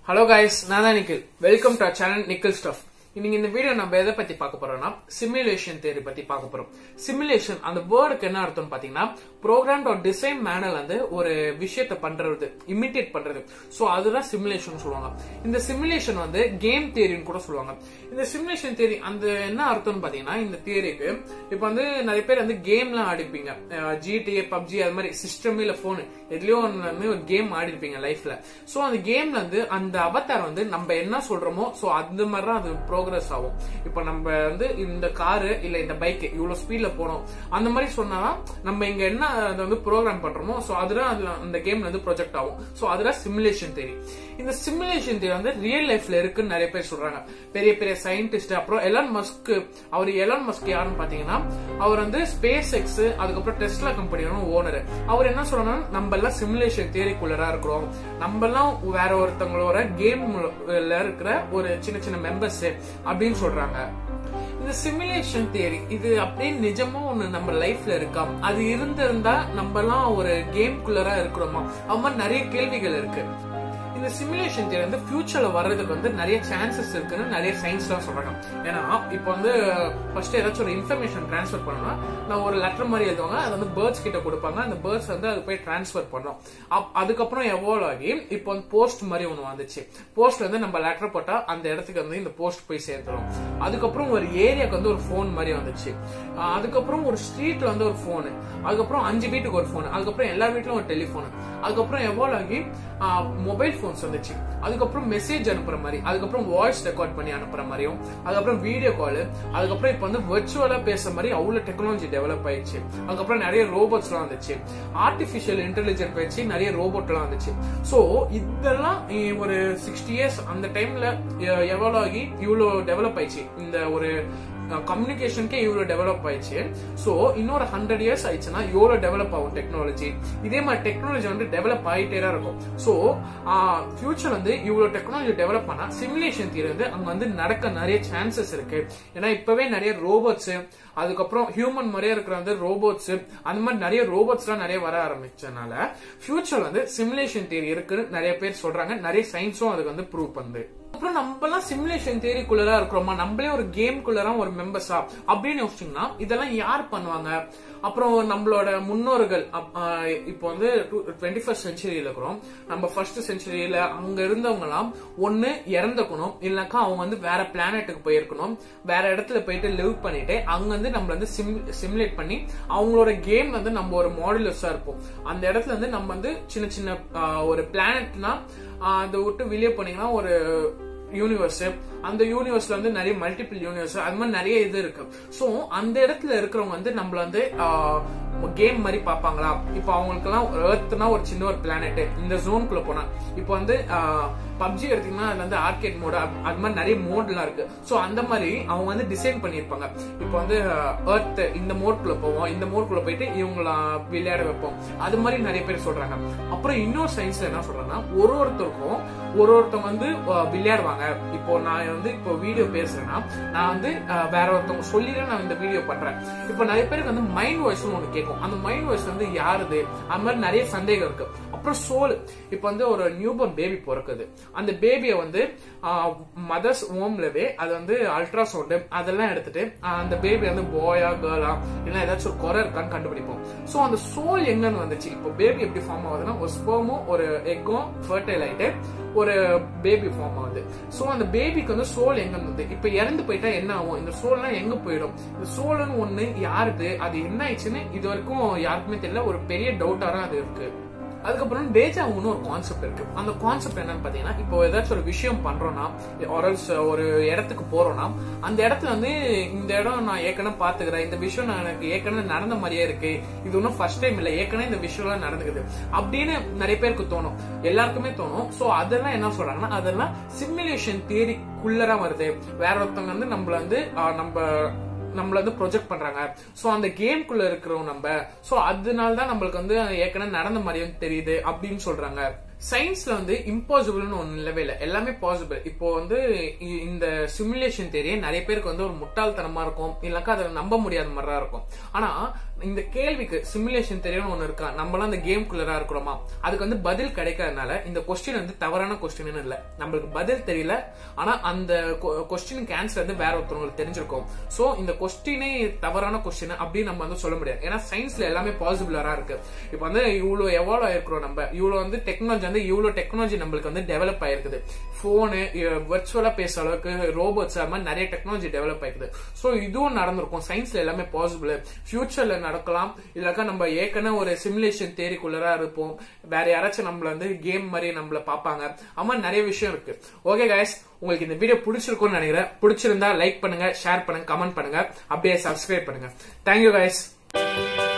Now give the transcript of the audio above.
hello guys நான் தான் Nikhil welcome to channel Nikhil stuff இன்னைக்கு இந்த வீடியோ நம்ம எதை பத்தி பார்க்க போறோம்னா சிமுலேஷன் தியரி பத்தி பார்க்க போறோம் சிமுலேஷன் அந்த வேர்டுக்கு என்ன அர்த்தம் பாத்தீங்கன்னா ப்ரோக்ராம் ஒரு டிசைன் மேனல் வந்து ஒரு விஷயத்தை பண்றது இமிட்டேட் பண்றது சோ அதுதான் சிமுலேஷன் சொல்லுவாங்க இந்த சிமுலேஷன் வந்து கேம் தியரின்னு கூட சொல்லுவாங்க இந்த சிமுலேஷன் தியரி அந்த என்ன அர்த்தம்னு பாத்தீங்கன்னா இந்த தியரிக்கு இப்போ வந்து நிறைய பேர் வந்து கேம்லாம் ஆடிப்பீங்க ஜிடிஏ பப்ஜி அது மாதிரி சிஸ்டம் இல்ல போனு எதுலயோ ஒன்று ஒரு கேம் ஆடி இருப்பீங்க லைஃப்ல சோ அந்த கேம்ல வந்து அந்த அவதார் வந்து நம்ம என்ன சொல்றோமோ சோ அந்த மாதிரி தான் அது ப்ரோக்ரஸ் ஆகும் இப்போ நம்ம வந்து இந்த காரு இல்ல இந்த பைக் இவ்வளவு ஸ்பீட்ல போனோம் அந்த மாதிரி சொன்னாதான் நம்ம இங்க என்ன அதை வந்து ப்ரோக்ராம் பண்றோமோ சோ அதுதான் அதுல அந்த கேம்ல வந்து ப்ரொஜெக்ட் ஆகும் சோ அதுதான் சிமுலேஷன் தேரி இந்த சிமுலேஷன் தேரி வந்து ரியல் லைஃப்ல இருக்குன்னு நிறைய பேர் சொல்றாங்க பெரிய பெரிய சயின்டிஸ்ட் அப்புறம் எலான் மஸ்க் அவர் எலான் மஸ்க் யாருன்னு பாத்தீங்கன்னா அவர் வந்து ஸ்பேஸ் எக்ஸ் அதுக்கப்புறம் டெஸ்லா கம்பெனியோட ஓனர் அவர் என்ன சொல்றாங்கன்னா நம்ம எல்லாம் சிமுலேஷன் தியரிக்குள்ளரா இருக்கிறோம் நம்ம எல்லாம் வேற ஒருத்தவங்களோட கேம்ல இருக்கிற ஒரு சின்ன சின்ன மெம்பர்ஸ் அப்படின்னு சொல்றாங்க இந்த சிமுலேஷன் தியரி இது அப்படியே நிஜமா ஒண்ணு நம்ம லைஃப்ல இருக்கா அது இருந்திருந்தா நம்ம எல்லாம் ஒரு கேம்குள்ளரா இருக்கிறோமா அது மாதிரி நிறைய கேள்விகள் இருக்கு இந்த சிமுலேஷன் தியரி வந்து ஃபியூச்சர்ல வர்றதுக்கு வந்து நிறைய சான்சஸ் இருக்குன்னு நிறைய சயின்ஸ் தான் சொல்றாங்க ஏன்னா இப்போ வந்து ஃபர்ஸ்ட் ஏதாச்சும் ஒரு இன்ஃபர்மேஷன் டிரான்ஸ்ஃபர் பண்ணணும்னா நான் ஒரு லெட்டர் மாதிரி எழுதுவாங்க அது வந்து பேர்ட்ஸ் கிட்ட கொடுப்பாங்க அந்த பேர்ட்ஸ் வந்து அது போய் டிரான்ஸ்ஃபர் பண்ணோம் அதுக்கப்புறம் எவால்வ் ஆகி இப்போ வந்து போஸ்ட் மாதிரி ஒன்று வந்துச்சு போஸ்ட்ல வந்து நம்ம லெட்டர் போட்டா அந்த இடத்துக்கு வந்து இந்த போஸ்ட் போய் சேர்த்துரும் அதுக்கப்புறம் ஒரு ஏரியாக்கு வந்து ஒரு ஃபோன் மாதிரி வந்துச்சு அதுக்கப்புறம் ஒரு ஸ்ட்ரீட்ல வந்து ஒரு ஃபோனு அதுக்கப்புறம் அஞ்சு வீட்டுக்கு ஒரு ஃபோன் அதுக்கப்புறம் எல்லா வீட்லயும் ஒரு டெலிஃபோன் அதுக்கப்புறம் எவால்வ் ஆகி மொபைல் போன்ஸ் வந்துச்சு அதுக்கப்புறம் மெசேஜ் அனுப்புற மாதிரி அதுக்கப்புறம் வாய்ஸ் ரெக்கார்ட் பண்ணி அனுப்புற மாதிரியும் அதுக்கப்புறம் வீடியோ கால் அதுக்கப்புறம் இப்போ வந்து வெர்ச்சுவலா பேசுற மாதிரி அவ்வளவு டெக்னாலஜி டெவலப் ஆயிடுச்சு அதுக்கப்புறம் நிறைய ரோபோட்ஸ் எல்லாம் வந்துச்சு ஆர்டிபிஷியல் இன்டெலிஜென்ட் வச்சு நிறைய ரோபோட் எல்லாம் வந்துச்சு சோ இதெல்லாம் ஒரு சிக்ஸ்டி இயர்ஸ் அந்த டைம்ல எவ்வளவு ஆகி இவ்வளவு டெவலப் ஆயிடுச்சு இந்த ஒரு கம்யூனிகேஷனுக்கே இவ்வளவு டெவலப் ஆயிடுச்சு சோ இன்னொரு ஹண்ட்ரட் இயர்ஸ் ஆயிடுச்சுன்னா இவ்வளவு டெவலப் ஆகும் டெக்னாலஜி இதே மாதிரி டெக்னாலஜி வந்து டெவலப் ஆகிட்டே தான் இருக்கும் சோ ஃபியூச்சர் வந்து இவ்வளவு டெக்னாலஜி டெவலப் பண்ணா சிமுலேஷன் தீர் வந்து அங்க வந்து நடக்க நிறைய சான்சஸ் இருக்கு ஏன்னா இப்பவே நிறைய ரோபோட்ஸ் அதுக்கப்புறம் ஹியூமன் மாதிரியே இருக்கிற வந்து ரோபோட்ஸ் அந்த மாதிரி நிறைய ரோபோட்ஸ் எல்லாம் நிறைய வர ஆரம்பிச்சதுனால ஃபியூச்சர் வந்து சிமுலேஷன் தியரி இருக்குன்னு நிறைய பேர் சொல்றாங்க நிறைய சயின்ஸும் அதுக்கு வந்து ப்ரூவ் பண்ணுது அப்புறம் நம்ம எல்லாம் சிமுலேஷன் தியரிக்குள்ளரா இருக்கிறோமா நம்மளே ஒரு கேம்குள்ளரா ஒரு மெம்பர்ஸா அப்படின்னு யோசிச்சீங்கன்னா இதெல்லாம் யார் பண்ணுவாங்க அப்புறம் நம்மளோட முன்னோர்கள் இப்போ வந்து டுவெண்ட்டி ஃபர்ஸ்ட் செஞ்சுரியில இருக்கிறோம் நம்ம ஃபர்ஸ்ட் செஞ்சுரியில அங்க இருந்தவங்க எல்லாம் ஒண்ணு இறந்துக்கணும் இல்லைனாக்கா அவங்க வந்து வேற பிளானட்டுக்கு போயிருக்கணும் வேற இடத்துல போயிட்டு லிவ் பண்ணிட்டு அங்க வந்து நம்ம வந்து சிமுலேட் பண்ணி அவங்களோட கேம் வந்து நம்ம ஒரு மாடுலஸா இருப்போம் அந்த இடத்துல வந்து நம்ம வந்து சின்ன சின்ன ஒரு பிளானட்னா அதை விட்டு வெளியே போனீங்கன்னா ஒரு யூனிவர்ஸ் அந்த யூனிவர்ஸ்ல வந்து நிறைய மல்டிபிள் யூனிவர்ஸ் அது மாதிரி நிறைய இது இருக்கு சோ அந்த இடத்துல இருக்கிறவங்க வந்து நம்மள வந்து கேம் மாதிரி பாப்பாங்களா இப்போ அவங்களுக்கு எல்லாம் ஏர்த்னா ஒரு சின்ன ஒரு பிளானட் இந்த ஜோனுக்குள்ள போனா இப்போ வந்து பப்ஜி எடுத்தீங்கன்னா அதுல வந்து ஆர்கேட் மோட் அது மாதிரி நிறைய மோட்லாம் இருக்கு சோ அந்த மாதிரி அவங்க வந்து டிசைன் பண்ணிருப்பாங்க இப்போ வந்து எர்த் இந்த மோட்குள்ள போவோம் இந்த மோட்குள்ள போயிட்டு இவங்கள விளையாட வைப்போம் அது மாதிரி நிறைய பேர் சொல்றாங்க அப்புறம் இன்னொரு சயின்ஸ்ல என்ன சொல்றாங்கன்னா ஒரு ஒருத்தருக்கும் ஒரு ஒருத்தவங்க வந்து விளையாடுவாங்க இப்போ நான் வந்து இப்போ வீடியோ பேசுறேன்னா நான் வந்து வேற ஒருத்தவங்க சொல்லிதான் நான் இந்த வீடியோ பண்றேன் இப்போ நிறைய பேருக்கு வந்து மைண்ட் வாய்ஸ் ஒன்று கேட்கும் அந்த மைண்ட் வாய்ஸ் வந்து யாருது அது மாதிரி நிறைய சந்தேகம் இருக்கு அப்புறம் சோல் இப்போ வந்து ஒரு நியூபர்ன் பேபி பிறக்குது அந்த பேபியை வந்து மதர்ஸ் ஓம்லவே அது வந்து அல்ட்ரா சவுண்டு அதெல்லாம் எடுத்துட்டு அந்த பேபி வந்து பாயா கேர்ளா இல்லை ஏதாச்சும் ஒரு குறை இருக்கான்னு கண்டுபிடிப்போம் ஸோ அந்த சோல் எங்கன்னு வந்துச்சு இப்போ பேபி எப்படி ஃபார்ம் ஆகுதுன்னா ஒரு ஸ்போமும் ஒரு எக்கும் ஃபர்டைல் ஆயிட்டு ஒரு பேபி ஃபார்ம் ஆகுது ஸோ அந்த பேபிக்கு வந்து சோல் எங்க இருந்தது இப்ப இறந்து போயிட்டா என்ன ஆகும் இந்த சோல்லாம் எங்க போயிடும் இந்த சோல்னு ஒண்ணு யாருது அது என்ன ஆயிடுச்சுன்னு இது வரைக்கும் யாருக்குமே தெரியல ஒரு பெரிய டவுட்டா தான் அது இருக்கு அதுக்கப்புறம் டேஜாவுன்னு ஒரு கான்செப்ட் இருக்கு அந்த கான்செப்ட் என்னன்னு பாத்தீங்கன்னா இப்போ ஏதாச்சும் ஒரு விஷயம் பண்றோம்னா ஆரல்ஸ் ஒரு இடத்துக்கு போறோம்னா அந்த இடத்துல வந்து இந்த இடம் நான் ஏற்கனவே பாத்துக்கிறேன் இந்த விஷயம் நான் எனக்கு ஏற்கனவே நடந்த மாதிரியே இருக்கு இது ஒன்றும் ஃபர்ஸ்ட் டைம் இல்லை ஏற்கனவே இந்த விஷயம்லாம் நடந்துக்குது அப்படின்னு நிறைய பேருக்கு தோணும் எல்லாருக்குமே தோணும் ஸோ அதெல்லாம் என்ன சொல்றாங்கன்னா அதெல்லாம் சிமுலேஷன் தியரிக்குள்ளரா வருது வேற ஒருத்தவங்க வந்து நம்மள வந்து நம்ம நம்மள வந்து ப்ரொஜெக்ட் பண்றாங்க சோ அந்த கேம்குள்ள இருக்கிறோம் நம்ம சோ அதனால தான் நம்மளுக்கு வந்து ஏற்கனவே நடந்த மாதிரியும் தெரியுது அப்படின்னு சொல்றாங்க சயின்ஸ்ல வந்து இம்பாசிபிள்னு ஒண்ணு இல்லவே இல்லை எல்லாமே பாசிபிள் இப்போ வந்து இ- இந்த சிமுலேஷன் தேரியே நிறைய பேருக்கு வந்து ஒரு முட்டாள்தனமா இருக்கும் இல்லக்கா அதை நம்ப முடியாத மாதிரி தான் இருக்கும் ஆனா இந்த கேள்விக்கு சிமுலேஷன் தெரியும் ஒண்ணு இருக்கா நம்மளாம் அந்த கேம் குள்ளரா இருக்கிறோமா அதுக்கு வந்து பதில் கிடைக்காதனால இந்த கொஸ்டின் வந்து தவறான கொஸ்டின் இல்ல நம்மளுக்கு பதில் தெரியல ஆனா அந்த கொஸ்டினுக்கு ஆன்சர் வந்து வேற ஒருத்தவங்களுக்கு தெரிஞ்சிருக்கும் சோ இந்த கொஸ்டினே தவறான கொஸ்டின் அப்படின்னு நம்ம வந்து சொல்ல முடியாது ஏன்னா சயின்ஸ்ல எல்லாமே பாசிபிளரா இருக்கு இப்போ வந்து இவ்வளவு எவால்வ் ஆயிருக்கிறோம் நம்ம இவ்வளவு வந்து டெக்னாலஜி வந்து இவ்வளவு டெக்னாலஜி நம்மளுக்கு வந்து டெவலப் ஆயிருக்குது போனு வர்ச்சுவலா பேசுற அளவுக்கு ரோபோட்ஸ் அது மாதிரி நிறைய டெக்னாலஜி டெவலப் ஆயிருக்குது சோ இதுவும் நடந்திருக்கும் சயின்ஸ்ல எல்லாமே பாசிபிள் ஃபியூச்சர்ல நடக்கலாம் இல்லக்கா நம்ம ஏற்கனவே ஒரு சிமுலேஷன் தேரிக்குள்ளரா இருப்போம் வேற யாராச்சும் நம்மள வந்து கேம் மாதிரி நம்மள பாப்பாங்க ஆமா நிறைய விஷயம் இருக்கு ஓகே கைஸ் உங்களுக்கு இந்த வீடியோ பிடிச்சிருக்கும்னு நினைக்கிறேன் பிடிச்சிருந்தா லைக் பண்ணுங்க ஷேர் பண்ணுங்க கமெண்ட் பண்ணுங்க அப்படியே சப்ஸ்கிரைப் பண்ணுங்க தேங்க்யூ கைஸ்